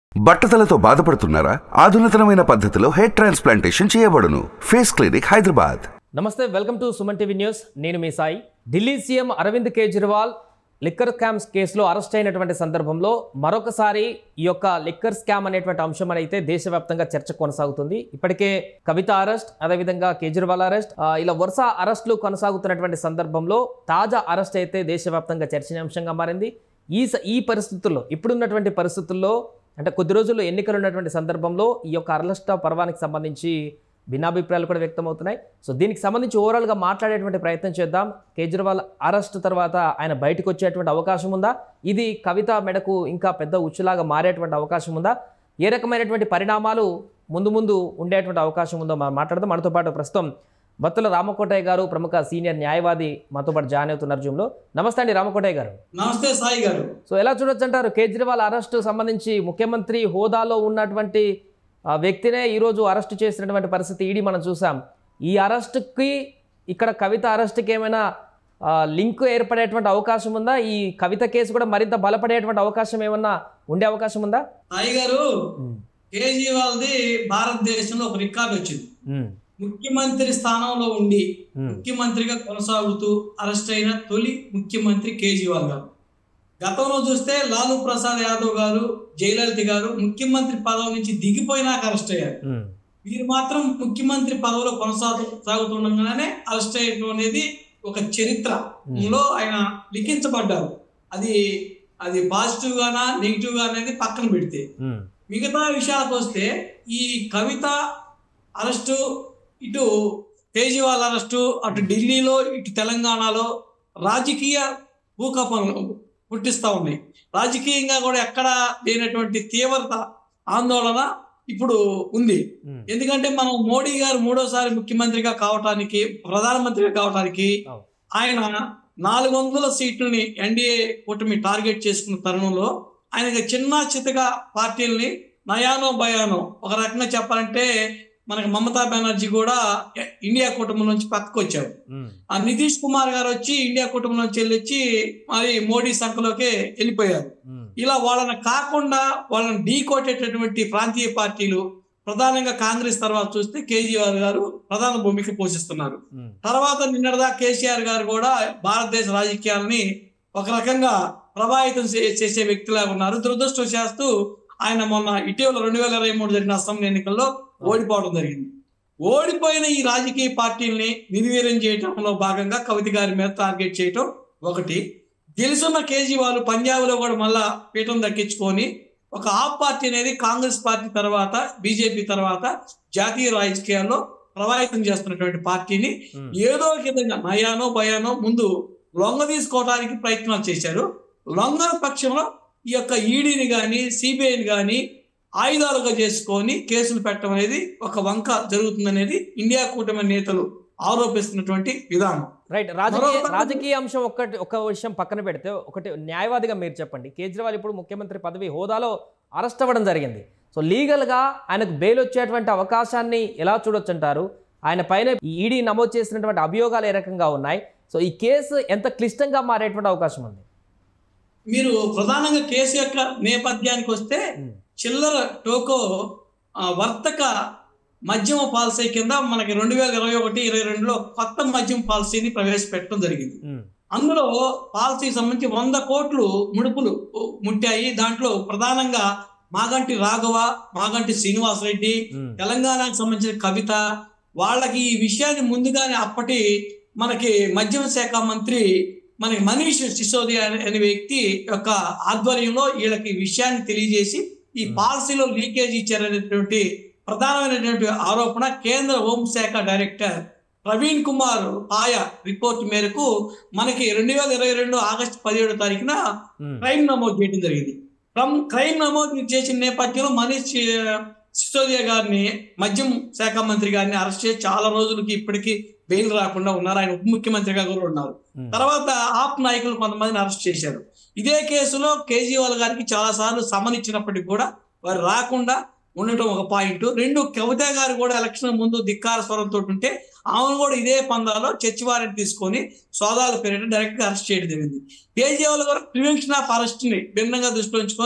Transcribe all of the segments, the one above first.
బట్టతలతో బాధపడుతున్నారా ఆధునితనమైన పద్ధతిలో హెయిర్ ట్రాన్స్ప్లాంటేషన్ చేయబడును ఫేస్ క్లినిక్ హైదరాబాద్ నమస్తే welcome to Suman TV news నేను మీ Sai Delhi CM Arvind Kejriwal liquor scams కేసులో అరెస్ట్ అయినటువంటి సందర్భంలో మరొకసారి ఈ యొక్క లిక్కర్ స్కామ్ అనేటువంటి అంశం అయితే దేశవ్యాప్తంగా చర్చ కొనసాగుతుంది ఇప్పటికే కవిత అరెస్ట్ అదేవిధంగా కేజ్రీవాల్ అరెస్ట్ ఆ, ఇలా వరుస అరెస్టులు కొనసాగుతున్నటువంటి సందర్భంలో తాజా అరెస్ట్ అయితే దేశవ్యాప్తంగా చర్చనీయాంశంగా మారింది ఈ స- ఈ పరిస్థితుల్లో ఇప్పుడున్నటువంటి పరిస్థితుల్లో అంటే కొద్ది రోజుల్లో ఎన్నికలు ఉన్నటువంటి సందర్భంలో ఈ యొక్క అరెస్ట్ పర్వానికి సంబంధించి భిన్నాభిప్రాయాలు కూడా వ్యక్తమవుతున్నాయి సో దీనికి సంబంధించి ఓవరాల్గా మాట్లాడేటువంటి ప్రయత్నం చేద్దాం కేజ్రీవాల్ అరెస్ట్ తర్వాత ఆయన బయటకు వచ్చేటువంటి అవకాశం ఉందా ఇది కవిత మెడకు ఇంకా పెద్ద ఉచ్చులాగా మారేటువంటి అవకాశం ఉందా ఏ రకమైనటువంటి పరిణామాలు ముందు ముందు ఉండేటువంటి అవకాశం ఉందో మనం మాట్లాడదాం మనతో పాటు ప్రస్తుతం బత్తుల రామకోటయ్య గారు ప్రముఖ సీనియర్ న్యాయవాది మనతో పాటు జాయిన్ అవుతున్నారు జూమ్లో నమస్తే అండి రామకోటయ్య గారు నమస్తే సాయి గారు సో ఎలా చూడొచ్చు అంటారు కేజ్రీవాల్ అరెస్టు సంబంధించి ముఖ్యమంత్రి హోదాలో ఉన్నటువంటి ఆ, వ్యక్తినే ఈరోజు అరెస్ట్ చేసినటువంటి పరిస్థితి ఈడీ మనం చూసాం ఈ అరెస్టుకి ఇక్కడ కవిత అరెస్ట్కి ఏమైనా ఆ, లింక్ ఏర్పడేటువంటి అవకాశం ఉందా ఈ కవిత కేసు కూడా మరింత బలపడేటువంటి అవకాశం ఏమన్నా ఉండే అవకాశం ఉందా సాయి గారు కేజ్రీవాల్ది భారతదేశంలో ఒక రికార్డు వచ్చింది ఉమ్, ముఖ్యమంత్రి స్థానంలో ఉండి ఉమ్, ముఖ్యమంత్రిగా కొనసాగుతూ అరెస్ట్ అయిన తొలి ముఖ్యమంత్రి కేజ్రీవాల్ గారు గతంలో చూస్తే లాలూ ప్రసాద్ యాదవ్ గారు జయలలిత గారు ముఖ్యమంత్రి పదవి నుంచి దిగిపోయినాక అరెస్ట్ అయ్యారు ఉమ్, వీరు మాత్రం ముఖ్యమంత్రి పదవిలో కొనసాగు సాగుతుండగానే అరెస్ట్ అయ్యడం అనేది ఒక చరిత్రలో ఆయన లిఖించబడ్డారు అది అది పాజిటివ్ గానా నెగిటివ్ గా అనేది పక్కన పెడితే ఉమ్, మిగతా విషయాలకు వస్తే ఈ కవిత అరెస్టు ఇటు కేజ్రీవాల్ అరెస్టు అటు ఢిల్లీలో ఇటు తెలంగాణలో రాజకీయ భూకంపం పుట్టిస్తూ ఉన్నాయి రాజకీయంగా కూడా ఎక్కడ లేనటువంటి తీవ్రత ఆందోళన ఇప్పుడు ఉంది ఉమ్, ఎందుకంటే మనం మోడీ గారు మూడోసారి ముఖ్యమంత్రిగా కావటానికి ప్రధానమంత్రిగా కావటానికి అవును. ఆయన నాలుగు వందల సీట్లని ఎన్డీఏ కూటమి టార్గెట్ చేసుకున్న తరుణంలో ఆయనకి చిన్న చితగా పార్టీల్ని నయానో భయానో ఒక రకంగా చెప్పాలంటే మనకి మమతా బెనర్జీ కూడా ఇండియా కూటమి నుంచి పక్కకు వచ్చారు ఉమ్, ఆ నితీష్ కుమార్ గారు వచ్చి ఇండియా కుటుంబం నుంచి వెళ్ళొచ్చి మరి మోడీ సంఖలోకి వెళ్ళిపోయారు ఉమ్, ఇలా వాళ్ళని కాకుండా వాళ్ళని ఢీ కొట్టేటటువంటి ప్రాంతీయ పార్టీలు ప్రధానంగా కాంగ్రెస్ తర్వాత చూస్తే కేజ్రీవాల్ గారు ప్రధాన భూమిక పోషిస్తున్నారు ఉమ్, తర్వాత నిన్నటిదా కేసీఆర్ గారు కూడా భారతదేశ రాజకీయాలని ఒక రకంగా ప్రభావితం చే- చేసే వ్యక్తిలాగా ఉన్నారు దురదృష్టవశాస్తూ ఆయన మొన్న ఇటీవల రెండు వేల ఇరవై మూడు జరిగిన అసెంబ్లీ ఎన్నికల్లో ఓడిపోవడం జరిగింది ఓడిపోయిన ఈ రాజకీయ పార్టీల్ని నిర్వీర్యం చేయటంలో భాగంగా కవిత గారి మీద టార్గెట్ చేయటం ఒకటి గెలుసున్న కేజ్రీవాల్ పంజాబ్ లో కూడా మళ్ళా పీఠం దక్కించుకొని ఒక ఆప్ పార్టీ అనేది కాంగ్రెస్ పార్టీ తర్వాత బీజేపీ తర్వాత జాతీయ రాజకీయాల్లో ప్రభావితం చేస్తున్నటువంటి పార్టీని ఉమ్, ఏదో ఒక విధంగా నయానో భయానో ముందు లొంగ తీసుకోవడానికి ప్రయత్నాలు చేశారు లొంగన పక్షంలో ఈ యొక్క ఈడీని కానీ సిబిఐని కానీ ఆయుధాలుగా చేసుకొని కేసులు పెట్టడం అనేది ఒక వంక జరుగుతుందనేది ఇండియా కూటమి నేతలు ఆరోపిస్తున్నటువంటి విధానం రైట్ రాజకీయ మరొక- రాజకీయ అంశం ఒక్కటి ఒక విషయం పక్కన పెడితే ఒకటి న్యాయవాదిగా మీరు చెప్పండి కేజ్రీవాల్ ఇప్పుడు ముఖ్యమంత్రి పదవి హోదాలో అరెస్ట్ అవ్వడం జరిగింది సో లీగల్గా ఆయనకు బెయిల్ వచ్చేటువంటి అవకాశాన్ని ఎలా చూడొచ్చు అంటారు ఆయన పైన ఈ ఈడీ నమోదు చేసినటువంటి అభియోగాలు ఏ రకంగా ఉన్నాయి సో ఈ కేసు ఎంత క్లిష్టంగా మారేటువంటి అవకాశం ఉంది మీరు ప్రధానంగా కేసు యొక్క నేపథ్యానికి వస్తే ఉమ్, చిల్లర టోకో ఆ, వర్తక మద్యమ పాలసీ కింద మనకి రెండు వేల ఇరవై ఒకటి ఇరవై రెండులో కొత్త మద్యం పాలసీని ప్రవేశపెట్టడం జరిగింది ఉమ్, అందులో పాలసీకి సంబంధించి వంద కోట్లు ముడుపులు ముట్టాయి దాంట్లో ప్రధానంగా మాగంటి రాఘవ మాగంటి శ్రీనివాస్ రెడ్డి ఉమ్, తెలంగాణకు సంబంధించిన కవిత వాళ్ళకి ఈ విషయాన్ని ముందుగానే అప్పటి మనకి మద్యం శాఖ మంత్రి మనకి మనీష్ సిసోదియా అనే అనే వ్యక్తి యొక్క ఆధ్వర్యంలో వీళ్ళకి ఈ విషయాన్ని తెలియజేసి ఈ Hmm. పాలసీలో లీకేజ్ ఇచ్చారనేటువంటి ప్రధానమైనటువంటి ఆరోపణ కేంద్ర హోంశాఖ డైరెక్టర్ ప్రవీణ్ కుమార్ పాయ రిపోర్ట్ మేరకు మనకి రెండు వేల ఇరవై రెండు ఆగస్టు పదిహేడో తారీఖున ఉమ్, క్రైమ్ నమోదు చేయడం జరిగింది క్రమ్ క్రైమ్ నమోదు చేసిన నేపథ్యంలో మనీష్ సిసోదియా గారిని మద్యం శాఖ మంత్రి గారిని అరెస్ట్ చేసి చాలా రోజులకి ఇప్పటికీ బెయిల్ రాకుండా ఉన్నారు ఆయన ఉప ముఖ్యమంత్రిగా కూడా ఉన్నారు ఉమ్, తర్వాత ఆప్ నాయకులు కొంతమందిని అరెస్ట్ చేశారు ఇదే కేసులో కేజ్రీవాల్ గారికి చాలా సార్లు సమన్ ఇచ్చినప్పటికీ కూడా వారు రాకుండా ఉండటం ఒక పాయింట్ రెండు కవిత గారు కూడా ఎలక్షన్ ముందు ధిక్కార స్వరంతో ఉంటే ఆమెను కూడా ఇదే పందాలో చర్చి వారెంట్ తీసుకొని సోదాల పేరిట డైరెక్ట్ గా అరెస్ట్ చేయడం జరిగింది కేజ్రీవాల్ గారు ప్రివెన్షన్ ఆఫ్ అరెస్ట్ ని భిన్నంగా దృష్టిలో ఉంచుకొని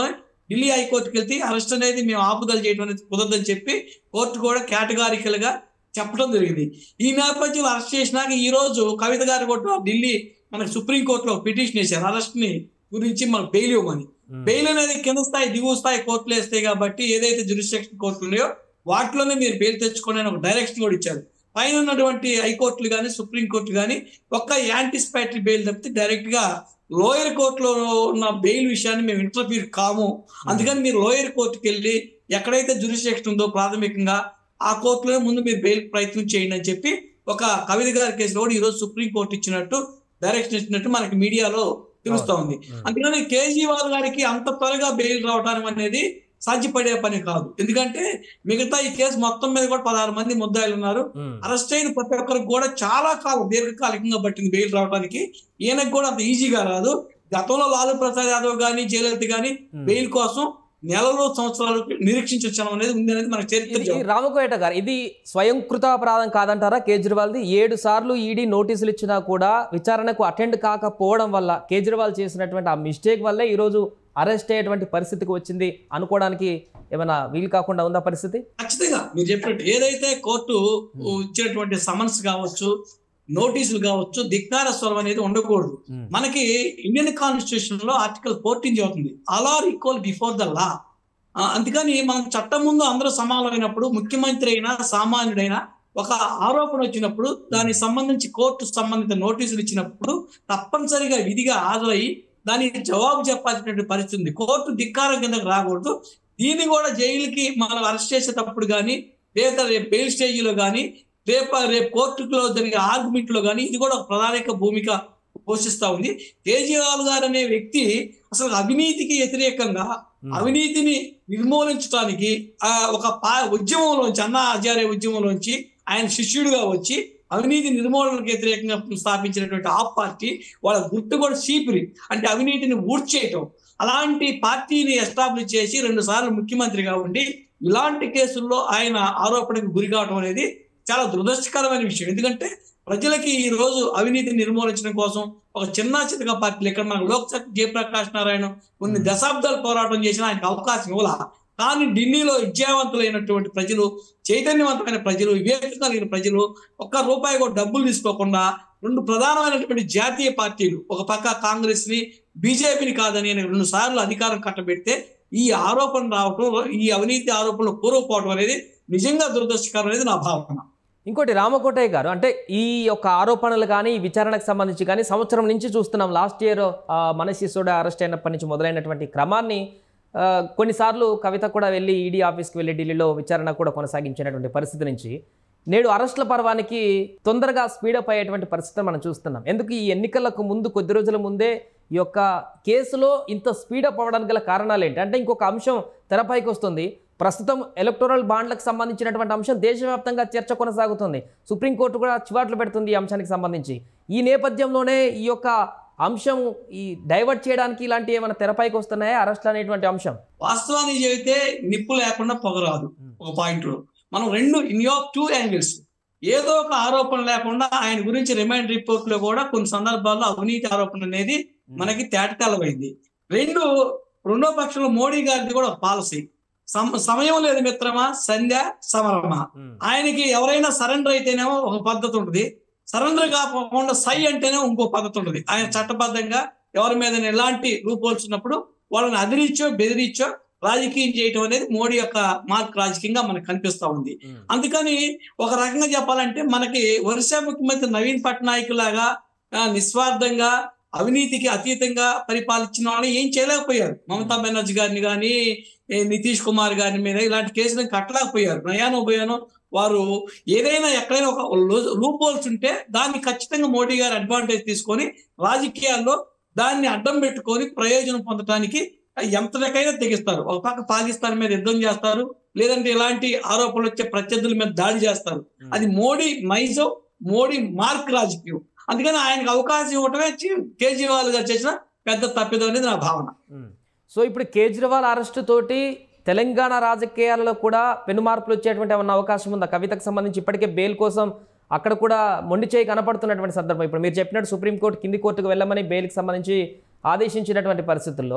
ఢిల్లీ హైకోర్టుకి వెళ్తే అరెస్ట్ అనేది మేము ఆపుదల చేయడం అనేది కుదరదని చెప్పి కోర్టు కూడా కేటగారికల్ గా చెప్పడం జరిగింది ఈ నేపథ్యంలో అరెస్ట్ చేసినాక ఈ రోజు కవిత గారు కూడా ఢిల్లీ మనకి సుప్రీంకోర్టులో పిటిషన్ వేశారు అరెస్ట్ ని గురించి మనకు బెయిల్ ఇవ్వమని బెయిల్ అనేది కింద స్థాయి దిగువ స్థాయి కోర్టులు వేస్తాయి కాబట్టి ఏదైతే జ్యూరిస్డిక్షన్ కోర్టులు ఉన్నాయో వాటిలోనే మీరు బెయిల్ తెచ్చుకోండి అని ఒక డైరెక్షన్ కూడా ఇచ్చారు పైన ఉన్నటువంటి హైకోర్టులు కానీ సుప్రీం కోర్టు కానీ ఒక్క యాంటిసిపేటరీ బెయిల్ తప్పితే డైరెక్ట్ గా లోయర్ కోర్టులో ఉన్న బెయిల్ విషయాన్ని మేము ఇంటర్ఫీర్ కాము అందుకని మీరు లోయర్ కోర్టుకి వెళ్ళి ఎక్కడైతే జ్యూరిస్డిక్షన్ ఉందో ప్రాథమికంగా ఆ కోర్టులో ముందు మీరు బెయిల్ ప్రయత్నం చేయండి అని చెప్పి ఒక కవిత గారి కేసులో కూడా ఈరోజు సుప్రీం కోర్టు ఇచ్చినట్టు డైరెక్షన్ ఇచ్చినట్టు మనకి మీడియాలో తెలుస్తా ఉంది అందుకని కేజ్రీవాల్ గారికి అంత త్వరగా బెయిల్ రావడానికి అనేది సాధ్యపడే పని కాదు ఎందుకంటే మిగతా ఈ కేసు మొత్తం మీద కూడా పదహారు మంది ముద్దాయిలు ఉన్నారు అరెస్ట్ అయిన ప్రతి ఒక్కరికి కూడా చాలా కాలం దీర్ఘకాలికంగా పట్టింది బెయిల్ రావడానికి ఈయనకు కూడా అంత ఈజీగా రాదు గతంలో లాలూ ప్రసాద్ యాదవ్ గానీ జయలలిత గానీ బెయిల్ కోసం నెలలు సంవత్సరాలు నిరీక్షించడం అనేది ఉంది అనేది మనకు చరిత్ర ఇది చెబుతుంది. రామకోయట గారు ఇది స్వయంకృత అపరాధం కాదంటారా కేజ్రీవాల్ది ఏడు సార్లు ఈడీ నోటీసులు ఇచ్చినా కూడా విచారణకు అటెండ్ కాకపోవడం వల్ల కేజ్రీవాల్ చేసినటువంటి ఆ మిస్టేక్ వల్లే ఈరోజు అరెస్ట్ అయ్యేటువంటి పరిస్థితికి వచ్చింది అనుకోవడానికి ఏమైనా వీలు కాకుండా ఉందా పరిస్థితి ఖచ్చితంగా మీరు చెప్పినట్టు ఏదైతే కోర్టు ఇచ్చినటువంటి సమన్స్ కావచ్చు నోటీసులు కావచ్చు ధిక్కార స్వరం అనేది ఉండకూడదు మనకి ఇండియన్ కాన్స్టిట్యూషన్ లో ఆర్టికల్ ఫోర్టీన్ చెబుతుంది all are equal before the law అందుకని మనం చట్టం ముందు అందరూ సమానమైనప్పుడు ముఖ్యమంత్రి అయినా సామాన్యుడైనా ఒక ఆరోపణ వచ్చినప్పుడు దానికి సంబంధించి కోర్టు సంబంధిత నోటీసులు ఇచ్చినప్పుడు తప్పనిసరిగా విధిగా హాజరై దానికి జవాబు చెప్పాల్సినటువంటి పరిస్థితి ఉంది కోర్టు ధిక్కారం కిందకు రాకూడదు దీన్ని కూడా జైలుకి మనం అరెస్ట్ చేసేటప్పుడు కానీ లేదా రేపు బెయిల్ స్టేజీలో కానీ రేపు రేపు కోర్టులో జరిగే ఆర్గ్యుమెంట్ లో కానీ ఇది కూడా ఒక ప్రధానిక భూమిక పోషిస్తా ఉంది కేజ్రీవాల్ గారు అనే వ్యక్తి అసలు అవినీతికి వ్యతిరేకంగా అవినీతిని నిర్మూలించడానికి ఆ ఒక పా ఉద్యమంలోంచి అన్నా హజారే ఉద్యమంలోంచి ఆయన శిష్యుడిగా వచ్చి అవినీతి నిర్మూలనకు వ్యతిరేకంగా స్థాపించినటువంటి ఆ పార్టీ వాళ్ళ గుర్తు కూడా చీపిరి అంటే అవినీతిని ఊడ్చేయటం అలాంటి పార్టీని ఎస్టాబ్లిష్ చేసి రెండు సార్లు ముఖ్యమంత్రిగా ఉండి ఇలాంటి కేసుల్లో ఆయన ఆరోపణకు గురి కావడం అనేది చాలా దురదృష్టకరమైన విషయం ఎందుకంటే ప్రజలకి ఈ రోజు అవినీతిని నిర్మూలించడం కోసం ఒక చిన్న చితక పార్టీలు ఇక్కడ మనకు లోక్సభ జయప్రకాష్ నారాయణ కొన్ని దశాబ్దాలు పోరాటం చేసిన ఆయనకు అవకాశం ఇవ్వాల కానీ ఢిల్లీలో విద్యావంతులైనటువంటి ప్రజలు చైతన్యవంతమైన ప్రజలు వివేకం కలిగిన ప్రజలు ఒక్క రూపాయి కూడా డబ్బులు తీసుకోకుండా రెండు ప్రధానమైనటువంటి జాతీయ పార్టీలు ఒక పక్క కాంగ్రెస్ ని బీజేపీని కాదని అని రెండు సార్లు అధికారం కట్టబెడితే ఈ ఆరోపణ రావటం ఈ అవినీతి ఆరోపణలు కూరకపోవడం అనేది నిజంగా దురదృష్టకరం అనేది నా భావన ఇంకోటి రామకోటయ్య గారు అంటే ఈ యొక్క ఆరోపణలు కానీ ఈ విచారణకు సంబంధించి కానీ సంవత్సరం నుంచి చూస్తున్నాం లాస్ట్ ఇయర్ మనస్ సిసోడా అరెస్ట్ అయినప్పటి నుంచి మొదలైనటువంటి క్రమాన్ని ఆ, కొన్నిసార్లు కవిత కూడా వెళ్ళి ఈడీ ఆఫీస్కి వెళ్ళి ఢిల్లీలో విచారణ కూడా కొనసాగించినటువంటి పరిస్థితి నుంచి నేడు అరెస్టుల పర్వానికి తొందరగా స్పీడప్ అయ్యేటువంటి పరిస్థితిని మనం చూస్తున్నాం ఎందుకు ఈ ఎన్నికలకు ముందు కొద్ది రోజుల ముందే ఈ యొక్క కేసులో ఇంత స్పీడప్ అవ్వడానికి గల కారణాలు ఏంటి అంటే ఇంకొక అంశం తెరపైకి వస్తుంది ప్రస్తుతం ఎలక్టోరల్ బాండ్లకు సంబంధించినటువంటి అంశం దేశవ్యాప్తంగా చర్చ కొనసాగుతుంది సుప్రీంకోర్టు కూడా చివాట్లు పెడుతుంది ఈ అంశానికి సంబంధించి ఈ నేపథ్యంలోనే ఈ యొక్క అంశం ఈ డైవర్ట్ చేయడానికి ఇలాంటి ఏమైనా తెరపైకి వస్తున్నాయా అరెస్ట్లు అనేటువంటి అంశం వాస్తవానికి చెబితే నిప్పు లేకుండా పొగరాదు ఒక పాయింట్ లో మనం రెండు ఇన్ ఆఫ్ టూ యాంగిల్స్ ఏదో ఒక ఆరోపణ లేకుండా ఆయన గురించి రిమైండ్ రిపోర్ట్ లో కూడా కొన్ని సందర్భాల్లో అవినీతి ఆరోపణ అనేది మనకి తేటతెల్లమైంది రెండు రెండో పక్షంలో మోడీ గారిది కూడా ఒక పాలసీ సమ- సమయం లేదు మిత్రమా సంధ్య సమరమా ఆయనకి ఎవరైనా సరెండర్ అయితేనేమో ఒక పద్ధతి ఉంటుంది సరెండర్ కాకుండా సై అంటేనే ఇంకో పద్ధతి ఉంటుంది ఆయన చట్టబద్ధంగా ఎవరి మీద ఎలాంటి రూపోల్చినప్పుడు వాళ్ళని అదిరిచ్చో బెదిరిచ్చో రాజకీయం చేయటం అనేది మోడీ యొక్క మార్క్ రాజకీయంగా మనకు కనిపిస్తా ఉంది అందుకని ఒక రకంగా చెప్పాలంటే మనకి ఒరిస్సా ముఖ్యమంత్రి నవీన్ పట్నాయక్ లాగా ఆ, నిస్వార్థంగా అవినీతికి అతీతంగా పరిపాలించిన వాళ్ళు ఏం చేయలేకపోయారు మమతా బెనర్జీ గారిని కానీ నితీష్ కుమార్ గారి మీద ఇలాంటి కేసులను కట్టలేకపోయారు నయానో భయానో వారు ఏదైనా ఎక్కడైనా ఒక లూప్ హోల్స్ ఉంటే దాన్ని ఖచ్చితంగా మోడీ గారు అడ్వాంటేజ్ తీసుకొని రాజకీయాల్లో దాన్ని అడ్డం పెట్టుకొని ప్రయోజనం పొందడానికి ఎంతకైనా తెగిస్తారు ఒక పక్క పాకిస్తాన్ మీద యుద్ధం చేస్తారు లేదంటే ఇలాంటి ఆరోపణలు వచ్చే ప్రత్యర్థుల మీద దాడి చేస్తారు అది మోడీ మైజో మోడీ మార్క్ రాజకీయం అందుకని ఆయనకు అవకాశం ఇవ్వటమే చి- కేజ్రీవాల్ గారు చేసిన పెద్ద తప్పిదం అనేది నా భావన మ్మ్. సో ఇప్పుడు కేజ్రీవాల్ అరెస్టు తోటి తెలంగాణ రాజకీయాలలో కూడా పెను మార్పులు వచ్చేటువంటి ఏమన్నా అవకాశం ఉందా కవితకు సంబంధించి ఇప్పటికే బెయిల్ కోసం అక్కడ కూడా మొండి చేయి కనపడుతున్నటువంటి సందర్భం ఇప్పుడు మీరు చెప్పినట్టు సుప్రీంకోర్టు కింది కోర్టుకు వెళ్ళమని బెయిల్కి సంబంధించి ఆదేశించినటువంటి పరిస్థితుల్లో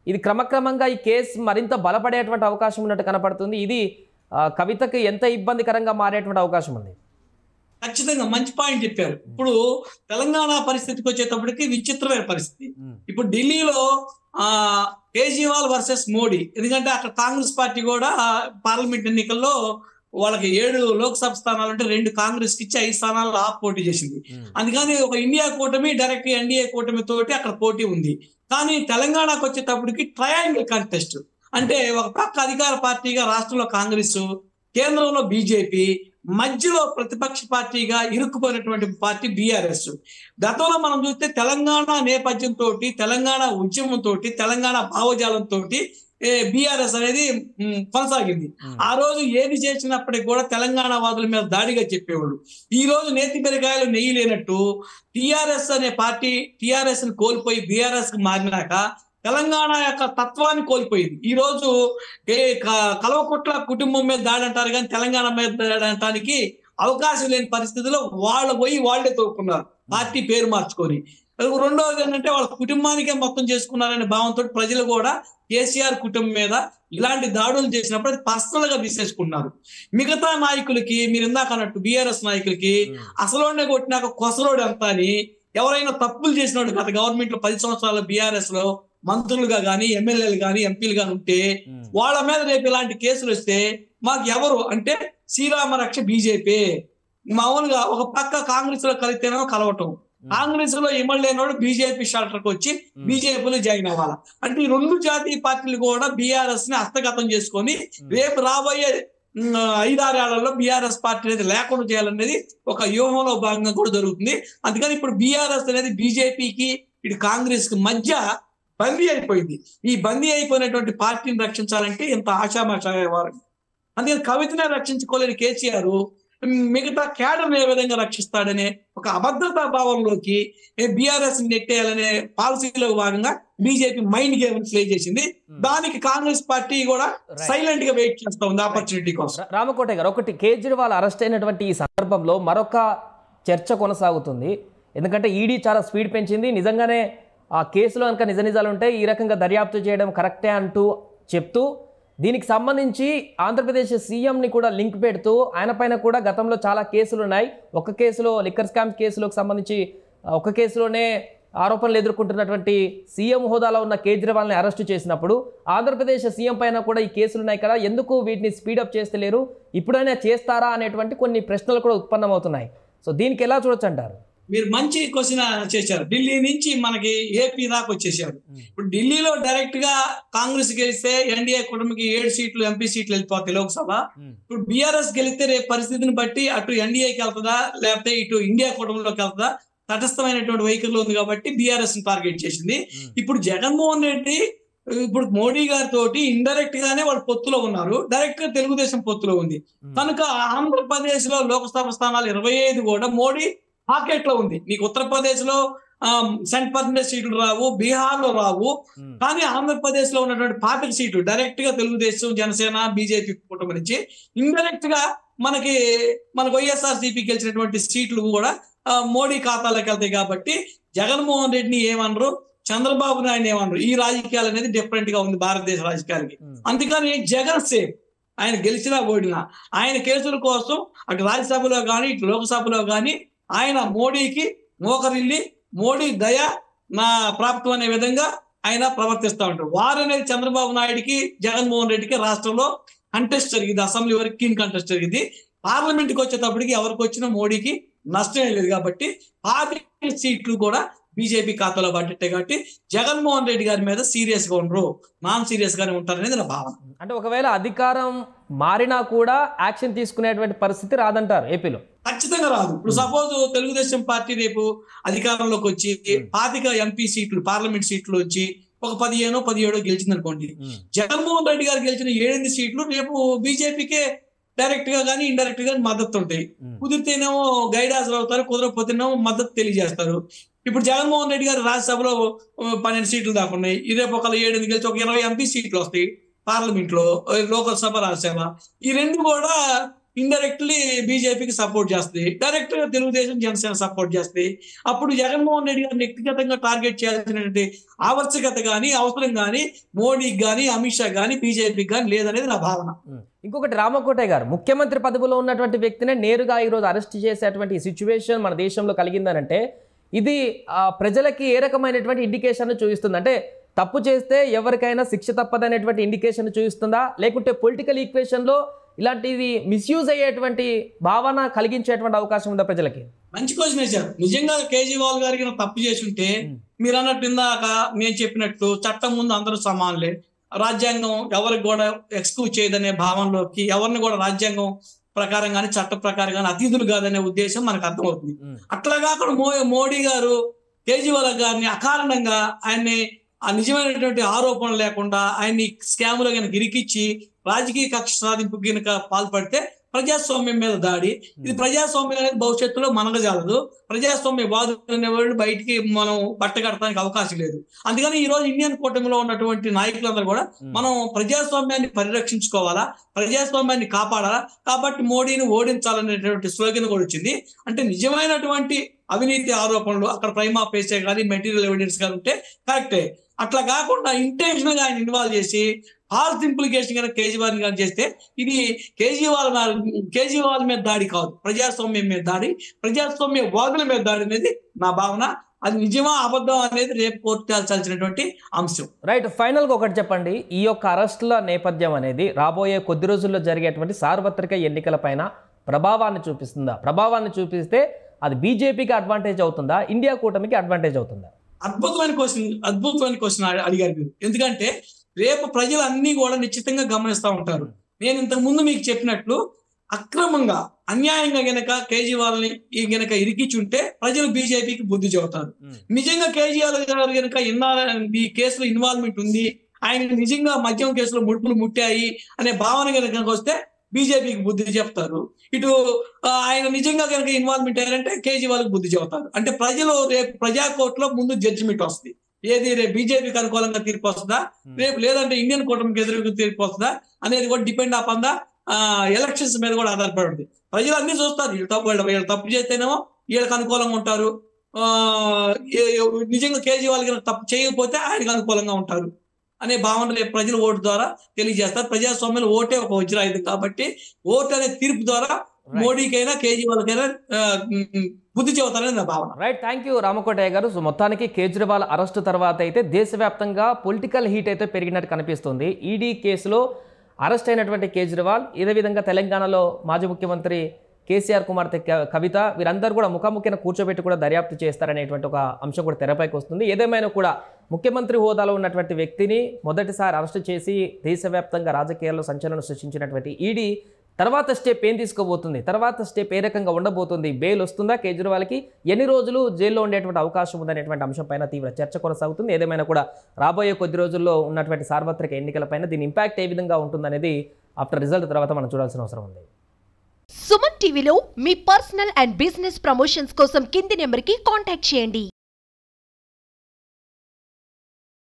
ఇది క్రమక్రమంగా ఈ కేసు మరింత బలపడేటువంటి అవకాశం ఉన్నట్టు కనపడుతుంది ఇది ఆ, కవితకు ఎంత ఇబ్బందికరంగా మారేటువంటి అవకాశం ఉంది ఖచ్చితంగా మంచి పాయింట్ చెప్పారు ఇప్పుడు తెలంగాణ పరిస్థితికి వచ్చేటప్పటికి విచిత్రమైన పరిస్థితి ఇప్పుడు ఢిల్లీలో ఆ కేజ్రీవాల్ వర్సెస్ మోడీ ఎందుకంటే అక్కడ కాంగ్రెస్ పార్టీ కూడా పార్లమెంట్ ఎన్నికల్లో వాళ్ళకి ఏడు లోక్సభ స్థానాలు అంటే రెండు కాంగ్రెస్ కి ఇచ్చి ఐదు స్థానాలు ఆప్ పోటీ చేసింది అందుకని ఒక ఇండియా కూటమి డైరెక్ట్ ఎన్డీఏ కూటమి తోటి అక్కడ పోటీ ఉంది కానీ తెలంగాణకు వచ్చేటప్పటికి ట్రయాంగిల్ కంటెస్ట్ అంటే ఒక పక్క అధికార పార్టీగా రాష్ట్రంలో కాంగ్రెస్ కేంద్రంలో బీజేపీ మధ్యలో ప్రతిపక్ష పార్టీగా ఇరుక్కుపోయినటువంటి పార్టీ బీఆర్ఎస్ గతంలో మనం చూస్తే తెలంగాణ నేపథ్యంతో తెలంగాణ ఉద్యమంతో తెలంగాణ భావజాలంతో బీఆర్ఎస్ అనేది ఉమ్, కొనసాగింది ఆ రోజు ఏది చేసినప్పటికీ కూడా తెలంగాణ వాదుల మీద దాడిగా చెప్పేవాళ్ళు ఈ రోజు నేతి పెరగాయలు నెయ్యి లేనట్టు టిఆర్ఎస్ అనే పార్టీ టిఆర్ఎస్ ని కోల్పోయి బీఆర్ఎస్ కి మారినాక తెలంగాణ యొక్క తత్వాన్ని కోల్పోయింది ఈ రోజు ఏ క- కల్వకుట్ల కుటుంబం మీద దాడి అంటారు కానీ తెలంగాణ మీద దాడి అనటానికి అవకాశం లేని పరిస్థితిలో వాళ్ళు పోయి వాళ్ళే తోక్కున్నారు పార్టీ పేరు మార్చుకొని అది రెండవది ఏంటంటే వాళ్ళ కుటుంబానికే మొత్తం చేసుకున్నారనే భావంతో ప్రజలు కూడా కేసీఆర్ కుటుంబం మీద ఇలాంటి దాడులు చేసినప్పుడు అది పర్సనల్ గా తీసేసుకున్నారు మిగతా నాయకులకి మీరు ఇందాక అన్నట్టు బీఆర్ఎస్ నాయకులకి అసలోనే కొట్టినాక కొసరోడు ఎంత అని ఎవరైనా తప్పులు చేసినాడు గత గవర్నమెంట్ లో పది సంవత్సరాల బీఆర్ఎస్ లో మంత్రులుగా గాని ఎమ్మెల్యేలు గాని ఎంపీలు గాని ఉంటే వాళ్ళ మీద రేపు ఇలాంటి కేసులు వస్తే మాకు ఎవరు అంటే శ్రీరామ రక్ష బీజేపీ మామూలుగా ఒక పక్క కాంగ్రెస్ లో కలిస్తేనేమో కలవటం కాంగ్రెస్ లో ఇమ్మలేనోడు బీజేపీ షాల్టర్కి వచ్చి బీజేపీలో జాయిన్ అవ్వాలి అంటే ఈ రెండు జాతీయ పార్టీలు కూడా బీఆర్ఎస్ ని హస్తగతం చేసుకొని రేపు రాబోయే ఉమ్, ఐదారేళ్లలో బీఆర్ఎస్ పార్టీ అనేది లేకుండా చేయాలనేది ఒక వ్యూహంలో భాగంగా కూడా జరుగుతుంది అందుకని ఇప్పుడు బీఆర్ఎస్ అనేది బీజేపీకి ఇటు కాంగ్రెస్ కి మధ్య బందీ అయిపోయింది ఈ బందీ అయిపోయినటువంటి పార్టీని రక్షించాలంటే ఇంత ఆశామాషావారు అందుకని కవితనే రక్షించుకోలేని కేసీఆర్ మిగతా క్యాడర్ ఏ విధంగా రక్షిస్తాడనే ఒక అభద్రతా భావంలోకి బీఆర్ఎస్ నెట్టేయాలనే పాలసీలో భాగంగా బీజేపీ మైండ్ గేమ్ ప్లే చేసింది దానికి కాంగ్రెస్ పార్టీ కూడా సైలెంట్ గా వెయిట్ చేస్తా ఉంది ఆపర్చునిటీ కోసం రా- రామకోట గారు ఒకటి కేజ్రీవాల్ అరెస్ట్ అయినటువంటి ఈ సందర్భంలో మరొక చర్చ కొనసాగుతుంది ఎందుకంటే ఈడీ చాలా స్పీడ్ పెంచింది నిజంగానే ఆ కేసులో కనుక నిజ నిజాలు ఉంటే ఈ రకంగా దర్యాప్తు చేయడం కరెక్టే అంటూ చెప్తూ దీనికి సంబంధించి ఆంధ్రప్రదేశ్ సీఎంని కూడా లింక్ పెడుతూ ఆయన పైన కూడా గతంలో చాలా కేసులు ఉన్నాయి ఒక కేసులో లిక్కర్ స్కామ్ కేసులకు సంబంధించి ఆ, ఒక కేసులోనే ఆరోపణలు ఎదుర్కొంటున్నటువంటి సీఎం హోదాలో ఉన్న కేజ్రీవాల్ని అరెస్టు చేసినప్పుడు ఆంధ్రప్రదేశ్ సీఎం పైన కూడా ఈ కేసులు ఉన్నాయి కదా ఎందుకు వీటిని స్పీడప్ చేస్తలేరు ఇప్పుడైనా చేస్తారా అనేటువంటి కొన్ని ప్రశ్నలు కూడా ఉత్పన్నమవుతున్నాయి సో దీనికి ఎలా చూడొచ్చు అంటారు మీరు మంచి క్వశ్చన్ చేశారు ఢిల్లీ నుంచి మనకి ఏపీ దాకా వచ్చేసారు ఇప్పుడు ఢిల్లీలో డైరెక్ట్ గా కాంగ్రెస్ గెలిస్తే ఎన్డీఏ కుటుంబకి ఏడు సీట్లు ఎంపీ సీట్లు వెళ్ళిపోతాయి లోక్సభ ఇప్పుడు బీఆర్ఎస్ గెలిస్తే రేపు పరిస్థితిని బట్టి అటు ఎన్డీఏకి వెళ్తుందా లేకపోతే ఇటు ఇండియా కుటుంబంలోకి వెళ్తుందా తటస్థమైనటువంటి వైఖరిలో ఉంది కాబట్టి బీఆర్ఎస్ ని టార్గెట్ చేసింది ఇప్పుడు జగన్మోహన్ రెడ్డి ఇప్పుడు మోడీ గారితో ఇండైరెక్ట్ గానే వాళ్ళు పొత్తులో ఉన్నారు డైరెక్ట్ గా తెలుగుదేశం పొత్తులో ఉంది కనుక ఆంధ్రప్రదేశ్ లో లోక్సభ స్థానాలు ఇరవై ఐదు కూడా మోడీ పాకెట్ లో ఉంది నీకు ఉత్తరప్రదేశ్ లో సెంట్ పర్సెంటేజ్ సీట్లు రావు బీహార్ లో రావు కానీ ఆంధ్రప్రదేశ్ లో ఉన్నటువంటి పాతిక సీట్లు డైరెక్ట్ గా తెలుగుదేశం జనసేన బీజేపీ కుటుంబం నుంచి ఇండైరెక్ట్ గా మనకి మనకు వైఎస్ఆర్ సిపి గెలిచినటువంటి సీట్లు కూడా ఆ, మోడీ ఖాతాలోకి వెళ్తాయి కాబట్టి జగన్మోహన్ రెడ్డిని ఏమనరు చంద్రబాబు నాయుడు ఏమనరు ఈ రాజకీయాలు అనేది డిఫరెంట్ గా ఉంది భారతదేశ రాజకీయాలకి అందుకని జగన్ సేఫ్ ఆయన గెలిచినా ఓడినా ఆయన కేసుల కోసం అటు రాజ్యసభలో కానీ ఇటు లోక్సభలో కానీ ఆయన మోడీకి మోకరిల్లి మోడీ దయ నా ప్రాప్తం అనే విధంగా ఆయన ప్రవర్తిస్తూ ఉంటారు వారు అనేది చంద్రబాబు నాయుడికి జగన్మోహన్ రెడ్డికి రాష్ట్రంలో కంటెస్ట్ జరిగింది అసెంబ్లీ వరకు కీన్ కంటెస్ట్ జరిగింది పార్లమెంట్కి వచ్చేటప్పటికి ఎవరికి వచ్చినా మోడీకి నష్టం ఏం లేదు కాబట్టి పార్టీ సీట్లు కూడా బీజేపీ ఖాతాలో పడ్డట్టే కాబట్టి జగన్మోహన్ రెడ్డి గారి మీద సీరియస్ గా ఉండరు నాన్ సీరియస్ గానే ఉంటారనేది నా భావన అంటే ఒకవేళ అధికారం మారినా కూడా యాక్షన్ తీసుకునేటువంటి పరిస్థితి రాదంటారు ఏపీలో ఖచ్చితంగా రాదు ఇప్పుడు సపోజ్ తెలుగుదేశం పార్టీ రేపు అధికారంలోకి వచ్చి పాతిక ఎంపీ సీట్లు పార్లమెంట్ సీట్లు వచ్చి ఒక పదిహేనో పదిహేడో గెలిచింది అనుకోండి జగన్మోహన్ రెడ్డి గారు గెలిచిన ఏడెనిమిది సీట్లు రేపు బీజేపీకే డైరెక్ట్ గా కానీ ఇండైరెక్ట్ గా మద్దతు ఉంటాయి కుదిరితేనేమో గైడ్ హాజరు అవుతారు కుదరకపోతేనేమో మద్దతు తెలియజేస్తారు ఇప్పుడు జగన్మోహన్ రెడ్డి గారు రాజ్యసభలో ఆ, పన్నెండు సీట్లు దాకా ఉన్నాయి ఇదే ఒక ఏడెనిమిది గెలిచి ఒక ఇరవై ఎంపీ సీట్లు వస్తాయి పార్లమెంట్ లో ఆ, లోకల్ సభ రాజ్యసభ ఈ రెండు కూడా ఇండైరెక్ట్లీ బీజేపీకి సపోర్ట్ చేస్తుంది డైరెక్ట్ గా తెలుగుదేశం జనసేన సపోర్ట్ చేస్తుంది అప్పుడు జగన్మోహన్ రెడ్డి గారిని వ్యక్తిగతంగా టార్గెట్ చేయాల్సినటువంటి ఆవశ్యకత కానీ అవసరం కానీ మోడీకి కానీ అమిత్ షా కానీ బీజేపీకి కానీ లేదనేది నా భావన ఉం. ఇంకొకటి రామకోటయ్య గారు ముఖ్యమంత్రి పదవిలో ఉన్నటువంటి వ్యక్తినే నేరుగా ఈరోజు అరెస్ట్ చేసేటువంటి సిచ్యువేషన్ మన దేశంలో కలిగిందనంటే ఇది ఆ, ప్రజలకి ఏ రకమైనటువంటి ఇండికేషన్ చూపిస్తుంది అంటే తప్పు చేస్తే ఎవరికైనా శిక్ష తప్పదనేటువంటి ఇండికేషన్ చూపిస్తుందా లేకుంటే పొలిటికల్ ఈక్వేషన్లో ఇలాంటిది మిస్యూజ్ అయ్యేటువంటి భావన కలిగించేటువంటి అవకాశం ఉందా ప్రజలకి మంచి క్వశ్చన్ వేశారు నిజంగా కేజ్రీవాల్ గారికి ఏమైనా తప్పు చేసి ఉంటే ఉం. మీరు అన్నట్టు ఇందాక నేను చెప్పినట్టు చట్టం ముందు అందరూ సమానులే రాజ్యాంగం ఎవరికి కూడా ఎక్స్క్యూజ్ చేయదనే భావనలోకి ఎవరిని కూడా రాజ్యాంగం ప్రకారం కానీ చట్ట ప్రకారం కానీ అతిథులు కాదనే ఉద్దేశం మనకు అర్థమవుతుంది ఉం. అట్లా కాకుండా మో మోడీ గారు కేజ్రీవాల్ గారిని అకారణంగా ఆయన్ని ఆ నిజమైనటువంటి ఆరోపణలు లేకుండా ఆయన్ని స్కాములో కనుక ఇరికిచ్చి రాజకీయ కక్ష సాధింపు కనుక పాల్పడితే ప్రజాస్వామ్యం మీద దాడి ఇది ప్రజాస్వామ్యం అనేది భవిష్యత్తులో మనగజాలదు ప్రజాస్వామ్య వాదులు అనేవాళ్ళు బయటికి మనం బట్ట కట్టడానికి అవకాశం లేదు అందుకని ఈ రోజు ఇండియన్ కూటమిలో ఉన్నటువంటి నాయకులందరూ కూడా ఉం. మనం ప్రజాస్వామ్యాన్ని పరిరక్షించుకోవాలా ప్రజాస్వామ్యాన్ని కాపాడాలా కాబట్టి మోడీని ఓడించాలనేటువంటి స్లోగన్ కూడా వచ్చింది అంటే నిజమైనటువంటి అవినీతి ఆరోపణలు అక్కడ ప్రైమా పేసే కానీ మెటీరియల్ ఎవిడెన్స్ కానీ ఉంటే కరెక్టే అట్లా కాకుండా ఇంటెన్షనల్ గా ఆయన ఇన్వాల్వ్ చేసి ఫాల్స్ ఇంప్లికేషన్ కనుక కేజ్రీవాల్ గారు చేస్తే ఇది కేజ్రీవాల్ మీద- కేజ్రీవాల్ మీద దాడి కాదు ప్రజాస్వామ్యం మీద దాడి ప్రజాస్వామ్య వాదుల మీద దాడి అనేది నా భావన అది నిజమా అబద్ధం అనేది రేపు కోర్టు తేల్చాల్సినటువంటి అంశం రైట్ ఫైనల్గా ఒకటి చెప్పండి ఈ యొక్క అరెస్టుల నేపథ్యం అనేది రాబోయే కొద్ది రోజుల్లో జరిగేటువంటి సార్వత్రిక ఎన్నికల పైన ప్రభావాన్ని చూపిస్తుందా ప్రభావాన్ని చూపిస్తే అది బీజేపీకి అడ్వాంటేజ్ అవుతుందా ఇండియా కూటమికి అడ్వాంటేజ్ అవుతుందా అద్భుతమైన క్వశ్చన్ అద్భుతమైన క్వశ్చన్ అడిగారు మీరు ఎందుకంటే రేపు ప్రజలు అన్ని కూడా నిశ్చితంగా గమనిస్తూ ఉంటారు నేను ఇంతకు ముందు మీకు చెప్పినట్లు అక్రమంగా అన్యాయంగా గనక కేజ్రీవాల్ని ఈ గనక ఇరికిచుంటే ప్రజలు బీజేపీకి బుద్ధి చెబుతారు నిజంగా కేజ్రీవాల్ గారు గనక ఇన్నా ఈ కేసులో ఇన్వాల్వ్మెంట్ ఉంది ఆయన నిజంగా మద్యం కేసులో ముడుపులు ముట్టాయి అనే భావన కనుక వస్తే బీజేపీకి బుద్ధి చెప్తారు ఇటు ఆ, ఆయన నిజంగా కనుక ఇన్వాల్వ్మెంట్ అయ్యారంటే కేజ్రీవాల్కి బుద్ధి చెబుతారు అంటే ప్రజలు రేపు ప్రజా కోర్టులో ముందు జడ్జిమెంట్ వస్తుంది ఏది రేపు బీజేపీకి అనుకూలంగా తీర్పు వస్తుందా రేపు లేదంటే ఇండియన్ కూటమికి ఎదురుగా తీర్పు వస్తుందా అనేది కూడా డిపెండ్ ఆన్ ద ఎలక్షన్స్ మీద కూడా ఆధారపడి ఉంటుంది ప్రజలు అన్ని చూస్తారు వీళ్ళు తప్పు వీళ్ళు వీళ్ళు తప్పు చేస్తేనేమో వీళ్ళకి అనుకూలంగా ఉంటారు ఆ, ఏ- ఏ- నిజంగా కేజ్రీవాల్ గారు తప్పు చేయకపోతే ఆయనకు అనుకూలంగా ఉంటారు అనే భావన రేపు ప్రజలు ఓటు ద్వారా తెలియజేస్తారు ప్రజాస్వామ్యంలో ఓటే ఒక వజ్రాయుధం కాబట్టి ఓటు అనే తీర్పు ద్వారా మోడీకైనా కేజ్రీవాల్కైనా ఆ, ఉమ్, బుద్ధి చెబుతారని నా భావన రైట్ థ్యాంక్ యూ రామకోటయ్య గారు సో మొత్తానికి కేజ్రీవాల్ అరెస్టు తర్వాత అయితే దేశవ్యాప్తంగా పొలిటికల్ హీట్ అయితే పెరిగినట్టు కనిపిస్తుంది ఈడీ కేసులో అరెస్ట్ అయినటువంటి కేజ్రీవాల్ ఇదే విధంగా తెలంగాణలో మాజీ ముఖ్యమంత్రి కేసీఆర్ కుమార్తె క- కవిత వీరందరూ కూడా ముఖాముఖిన కూర్చోబెట్టి కూడా దర్యాప్తు చేస్తారనేటువంటి ఒక అంశం కూడా తెరపైకి వస్తుంది ఏదేమైనా కూడా ముఖ్యమంత్రి హోదాలో ఉన్నటువంటి వ్యక్తిని మొదటిసారి అరెస్ట్ చేసి దేశవ్యాప్తంగా రాజకీయాల్లో సంచలనం సృష్టించినటువంటి ఈడీ తర్వాత స్టెప్ ఏం తీసుకోబోతుంది తర్వాత స్టెప్ ఏ రకంగా ఉండబోతుంది బెయిల్ వస్తుందా కేజ్రీవాల్కి ఎన్ని రోజులు జైల్లో ఉండేటువంటి అవకాశం ఉందనేటువంటి అంశంపైన తీవ్ర చర్చ కొనసాగుతుంది ఏదేమైనా కూడా రాబోయే కొద్ది రోజుల్లో ఉన్నటువంటి సార్వత్రిక ఎన్నికలపైన దీని ఇంపాక్ట్ ఏ విధంగా ఉంటుందనేది ఆఫ్టర్ రిజల్ట్ తర్వాత మనం చూడాల్సిన అవసరం ఉంది సుమన్ టీవీలో మీ పర్సనల్ అండ్ బిజినెస్ ప్రమోషన్స్ కోసం కింది నెంబర్కి కాంటాక్ట్ చేయండి